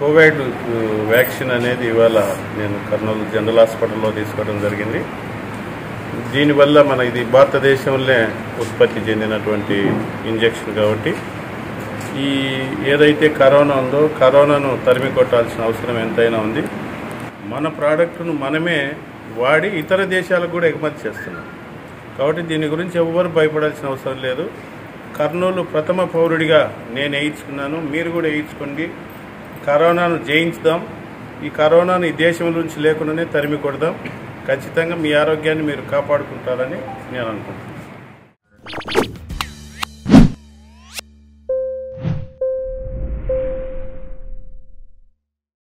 Covid vaccine అనేది ఇవాళ నేను కర్నూలు జనరల్ హాస్పిటల్లో తీసుకోవడం జరిగింది దీనివల్ల మన ఇది భారతదేశంలో ఉత్పత్తి చెందినటువంటి ఇంజెక్షన్ కాబట్టి ఈ ఏదైతే కరోనా ఉందో కరోనాను తరిమి కొట్టాల్సిన అవసరం ఎంతైనా ఉంది మన ప్రోడక్ట్ను మనమే వాడి ఇతర దేశాలకు కూడా ఎగుమతి చేస్తున్నాం కాబట్టి దీని గురించి ఎవ్వరు భయపడాల్సిన అవసరం లేదు కర్నూలు ప్రథమ పౌరుడిగా నేను వేయించుకున్నాను మీరు కూడా వేయించుకోండి కరోనాను జయించుదాం ఈ కరోనాను ఈ దేశం నుంచి లేకుండానే తరిమి కొడదాం ఖచ్చితంగా మీ ఆరోగ్యాన్ని మీరు కాపాడుకుంటారని నేను అనుకుంటున్నాను